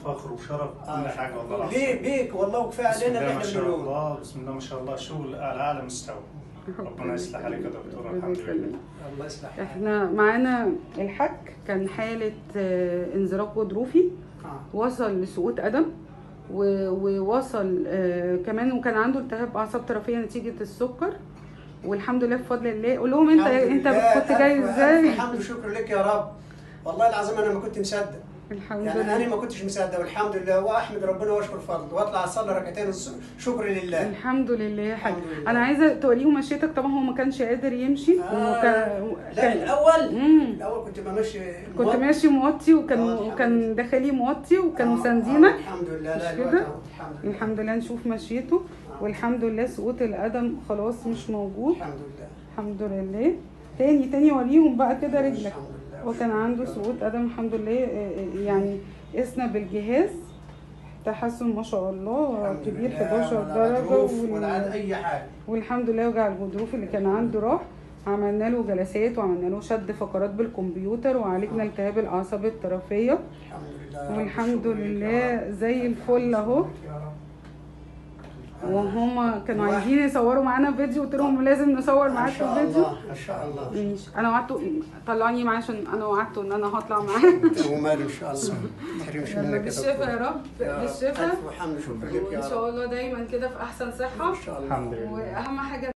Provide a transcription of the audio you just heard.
وفخر وشرف كل آه. حاجه والله العظيم ليه بيك والله وكفايه بسم علينا الله اللي ما احنا شاء بنقوله الله بسم الله ما شاء الله شغل على اعلى مستوى ربنا يصلح عليك يا دكتور ربنا الحمد يخليك. لله الله يصلح حالك. احنا معانا الحك كان حالة آه، انزلاق غضروفي آه. وصل لسقوط قدم و- ووصل آه، كمان وكان عنده التهاب اعصاب طرفيه نتيجه السكر والحمد لله بفضل الله قول لهم انت الحمد انت لله. كنت جاي ألف- ازاي ألف حمد وشكر لك يا رب والله العظيم انا ما كنت مصدق الحمد يعني انا لله ما كنتش مصدق والحمد لله واحمد ربنا واشكر فضله واطلع اصلي ركعتين شكر لله الحمد لله يا حاج الحمد لله. انا عايزه توريهم مشيتك طبعا هو ما كانش قادر يمشي آه. وكان لا الاول مم. الاول كنت بمشي كنت موت. ماشي موطي وكان آه، الحمد وكان لله. داخلي موطي وكانوا آه، آه، ساندينك الحمد لله لا مش الوقت كده؟ أهو، الحمد لله الحمد لله نشوف مشيته والحمد لله سقوط القدم خلاص مش موجود الحمد لله الحمد لله تاني تاني وريهم بقى كده رجلك الحمد لله. وكان عنده سقوط قدم الحمد لله آه، آه، يعني قسنا بالجهاز تحسن ما شاء الله الحمد كبير لله، 11 ولا درجة غضروف وال- ولا عاد اي حاجه والحمد لله وجع الغضروف اللي كان عنده راح عملنا له جلسات وعملنا له شد فقرات بالكمبيوتر وعالجنا التهاب الاعصاب الطرفيه الحمد لله يا رب. والحمد شكر لك يا لله رب. زي الفل اهو شكر لك يا رب. وهما كانوا واحد. عايزين يصوروا معانا فيديو قلت لهم لازم نصور ما معاكم شاء فيديو الله ما شاء الله ماشي انا وعدته طلعني معاه عشان انا وعدته ان انا هطلع معاه وماله ان شاء الله ما تحرمش يلا منك يا بالشفا دكتور. يا رب يا رب. بالشفا الف وحمد شكر لك وان يا شاء رب الله دايما كده في احسن صحه ان شاء الله الحمد لله واهم حاجه